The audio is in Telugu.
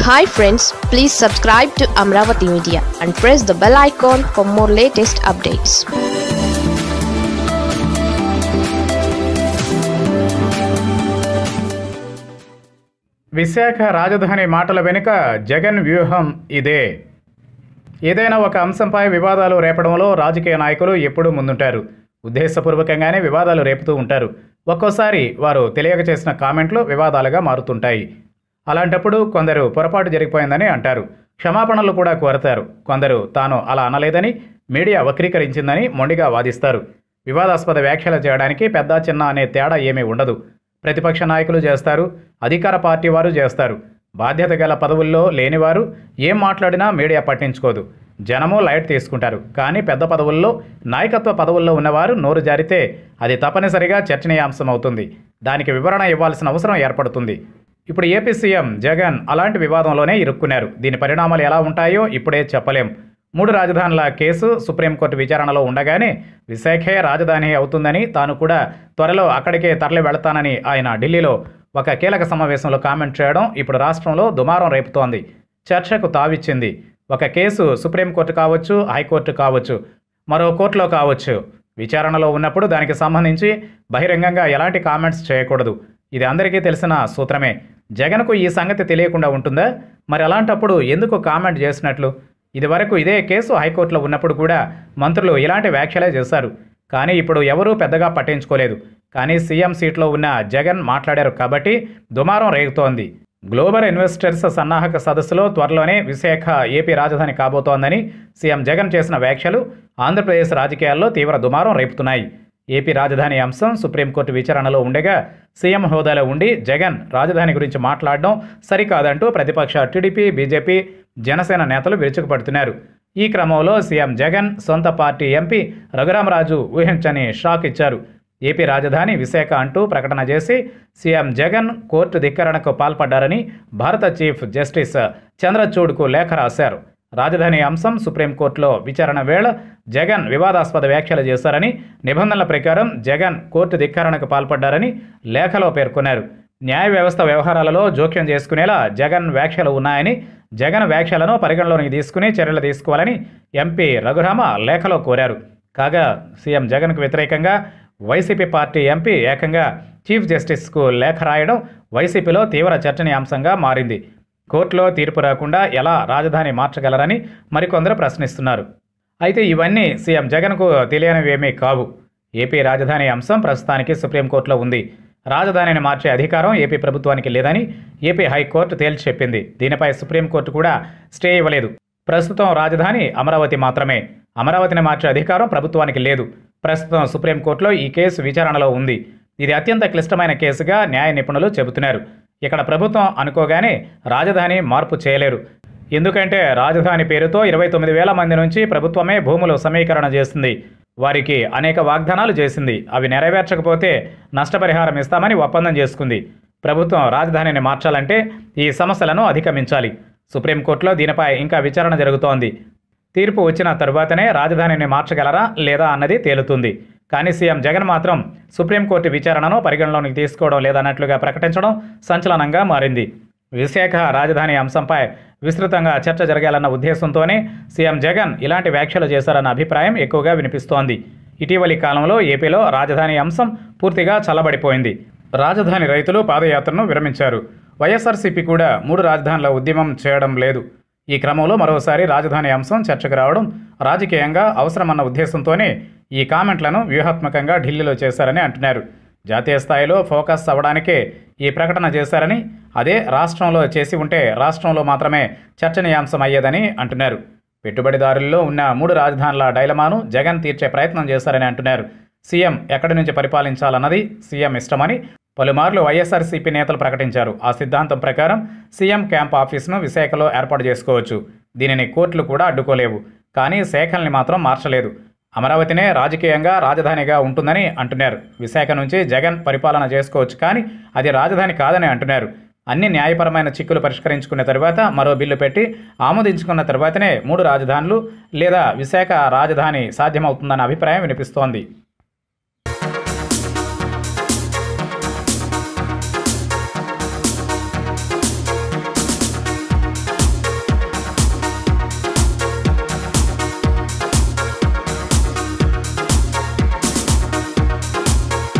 hi friends please subscribe to Amaravati media and press the bell icon for more latest updates Visakha రాజధాని మాటల వెనుక జగన్ వ్యూహం ఇదే ఏదైనా ఒక అంశంపై వివాదాలు రేపడంలో రాజకీయ నాయకులు ఎప్పుడూ ముందుంటారు ఉద్దేశపూర్వకంగానే వివాదాలు రేపుతూ ఉంటారు ఒక్కోసారి వారు తెలియక చేసిన కామెంట్లు వివాదాలుగా మారుతుంటాయి అలాంటప్పుడు కొందరు పొరపాటు జరిగిపోయిందని అంటారు క్షమాపణలు కూడా కోరతారు కొందరు తాను అలా అనలేదని మీడియా వక్రీకరించిందని మొండిగా వాదిస్తారు వివాదాస్పద వ్యాఖ్యలు చేయడానికి పెద్ద చిన్న అనే తేడా ఏమీ ఉండదు ప్రతిపక్ష నాయకులు చేస్తారు అధికార పార్టీ వారు చేస్తారు బాధ్యత గల పదవుల్లో లేనివారు ఏం మాట్లాడినా మీడియా పట్టించుకోదు జనము లైట్ తీసుకుంటారు కానీ పెద్ద పదవుల్లో నాయకత్వ పదవుల్లో ఉన్నవారు నోరు జారితే అది తప్పనిసరిగా చర్చనీయాంశం అవుతుంది దానికి వివరణ ఇవ్వాల్సిన అవసరం ఏర్పడుతుంది ఇప్పుడు ఏపీ సీఎం జగన్ అలాంటి వివాదంలోనే ఇరుక్కున్నారు దీని పరిణామాలు ఎలా ఉంటాయో ఇప్పుడే చెప్పలేం మూడు రాజధానుల కేసు సుప్రీంకోర్టు విచారణలో ఉండగానే విశాఖే రాజధాని అవుతుందని తాను కూడా త్వరలో అక్కడికే తరలి వెళతానని ఆయన ఢిల్లీలో ఒక కీలక సమావేశంలో కామెంట్ చేయడం ఇప్పుడు రాష్ట్రంలో దుమారం రేపుతోంది చర్చకు తావిచ్చింది ఒక కేసు సుప్రీంకోర్టు కావచ్చు హైకోర్టు కావచ్చు మరో కోర్టులో కావచ్చు విచారణలో ఉన్నప్పుడు దానికి సంబంధించి బహిరంగంగా ఎలాంటి కామెంట్స్ చేయకూడదు ఇది అందరికీ తెలిసిన సూత్రమే జగన్కు ఈ సంగతి తెలియకుండా ఉంటుందా మరి అలాంటప్పుడు ఎందుకు కామెంట్ చేసినట్లు ఇదివరకు ఇదే కేసు హైకోర్టులో ఉన్నప్పుడు కూడా మంత్రులు ఇలాంటి వ్యాఖ్యలే చేశారు కానీ ఇప్పుడు ఎవరూ పెద్దగా పట్టించుకోలేదు కానీ సీఎం సీట్లో ఉన్న జగన్ మాట్లాడారు కాబట్టి దుమారం రేగుతోంది గ్లోబల్ ఇన్వెస్టర్స్ సన్నాహక సదస్సులో త్వరలోనే విశాఖ ఏపీ రాజధాని కాబోతోందని సీఎం జగన్ చేసిన వ్యాఖ్యలు ఆంధ్రప్రదేశ్ రాజకీయాల్లో తీవ్ర దుమారం రేపుతున్నాయి ఏపీ రాజధాని అంశం సుప్రీంకోర్టు విచారణలో ఉండగా సీఎం హోదాలో ఉండి జగన్ రాజధాని గురించి మాట్లాడడం సరికాదంటూ ప్రతిపక్ష టీడీపీ బీజేపీ జనసేన నేతలు విరుచుకుపడుతున్నారు ఈ క్రమంలో సీఎం జగన్ సొంత పార్టీ ఎంపీ రఘురామరాజు ఊహించని షాక్ ఇచ్చారు ఏపీ రాజధాని విశాఖ అంటూ ప్రకటన చేసి సీఎం జగన్ కోర్టు ధిక్కరణకు పాల్పడ్డారని భారత చీఫ్ జస్టిస్ చంద్రచూడ్కు లేఖ రాశారు రాజధాని అంశం సుప్రీంకోర్టులో విచారణ వేళ జగన్ వివాదాస్పద వ్యాఖ్యలు చేశారని నిబంధనల ప్రకారం జగన్ కోర్టు ధిక్కరణకు పాల్పడ్డారని లేఖలో పేర్కొన్నారు న్యాయ వ్యవస్థ వ్యవహారాలలో జోక్యం చేసుకునేలా జగన్ వ్యాఖ్యలు ఉన్నాయని జగన్ వ్యాఖ్యలను పరిగణలోకి తీసుకుని చర్యలు తీసుకోవాలని ఎంపీ రఘురామ లేఖలో కోరారు కాగా సీఎం జగన్కు వ్యతిరేకంగా వైసీపీ పార్టీ ఎంపీ ఏకంగా చీఫ్ జస్టిస్కు లేఖ రాయడం వైసీపీలో తీవ్ర చర్చనీయాంశంగా మారింది కోర్టులో తీర్పు రాకుండా ఎలా రాజధాని మార్చగలరని మరికొందరు ప్రశ్నిస్తున్నారు అయితే ఇవన్నీ సీఎం జగన్కు తెలియనివేమీ కావు ఏపీ రాజధాని అంశం ప్రస్తుతానికి సుప్రీంకోర్టులో ఉంది రాజధానిని మార్చే అధికారం ఏపీ ప్రభుత్వానికి లేదని ఏపీ హైకోర్టు తేల్చి చెప్పింది దీనిపై సుప్రీంకోర్టు కూడా స్టే ఇవ్వలేదు ప్రస్తుతం రాజధాని అమరావతి మాత్రమే అమరావతిని మార్చే అధికారం ప్రభుత్వానికి లేదు ప్రస్తుతం సుప్రీంకోర్టులో ఈ కేసు విచారణలో ఉంది ఇది అత్యంత క్లిష్టమైన కేసుగా న్యాయ నిపుణులు చెబుతున్నారు ఇక్కడ ప్రభుత్వం అనుకోగానే రాజధాని మార్పు చేయలేరు ఎందుకంటే రాజధాని పేరుతో ఇరవై తొమ్మిది వేల మంది నుంచి ప్రభుత్వమే భూములు సమీకరణ చేసింది వారికి అనేక వాగ్దానాలు చేసింది అవి నెరవేర్చకపోతే నష్టపరిహారం ఇస్తామని ఒప్పందం చేసుకుంది ప్రభుత్వం రాజధానిని మార్చాలంటే ఈ సమస్యలను అధిగమించాలి సుప్రీంకోర్టులో దీనిపై ఇంకా విచారణ జరుగుతోంది తీర్పు వచ్చిన తరువాతనే రాజధానిని మార్చగలరా లేదా అన్నది తేలుతుంది కానీ సీఎం జగన్ మాత్రం సుప్రీంకోర్టు విచారణను పరిగణలోకి తీసుకోవడం లేదన్నట్లుగా ప్రకటించడం సంచలనంగా మారింది విశాఖ రాజధాని అంశంపై విస్తృతంగా చర్చ జరగాలన్న ఉద్దేశంతోనే సీఎం జగన్ ఇలాంటి వ్యాఖ్యలు చేశారన్న అభిప్రాయం ఎక్కువగా వినిపిస్తోంది ఇటీవలి కాలంలో ఏపీలో రాజధాని అంశం పూర్తిగా చల్లబడిపోయింది రాజధాని రైతులు పాదయాత్రను విరమించారు వైఎస్ఆర్సీపీ కూడా మూడు రాజధానుల ఉద్యమం చేయడం లేదు ఈ క్రమంలో మరోసారి రాజధాని అంశం చర్చకు రావడం రాజకీయంగా అవసరమన్న ఉద్దేశంతోనే ఈ కామెంట్లను వ్యూహాత్మకంగా ఢిల్లీలో చేశారని అంటున్నారు జాతీయ స్థాయిలో ఫోకస్ అవ్వడానికే ఈ ప్రకటన చేశారని అదే రాష్ట్రంలో చేసి ఉంటే రాష్ట్రంలో మాత్రమే చర్చనీయాంశం అయ్యేదని అంటున్నారు పెట్టుబడిదారుల్లో ఉన్న మూడు రాజధానుల డైలమాను జగన్ తీర్చే ప్రయత్నం చేశారని అంటున్నారు సీఎం ఎక్కడి నుంచి పరిపాలించాలన్నది సీఎం ఇష్టమని పలుమార్లు వైఎస్ఆర్సీపీ నేతలు ప్రకటించారు ఆ సిద్ధాంతం ప్రకారం సీఎం క్యాంప్ ఆఫీసును విశాఖలో ఏర్పాటు చేసుకోవచ్చు దీనిని కోర్టులు కూడా అడ్డుకోలేవు కానీ శాఖల్ని మాత్రం మార్చలేదు అమరావతినే రాజకీయంగా రాజధానిగా ఉంటుందని అంటున్నారు విశాఖ నుంచి జగన్ పరిపాలన చేసుకోవచ్చు కానీ అది రాజధాని కాదని అంటున్నారు అన్ని న్యాయపరమైన చిక్కులు పరిష్కరించుకున్న తర్వాత మరో బిల్లు పెట్టి ఆమోదించుకున్న తర్వాతనే మూడు రాజధానులు లేదా విశాఖ రాజధాని సాధ్యమవుతుందన్న అభిప్రాయం వినిపిస్తోంది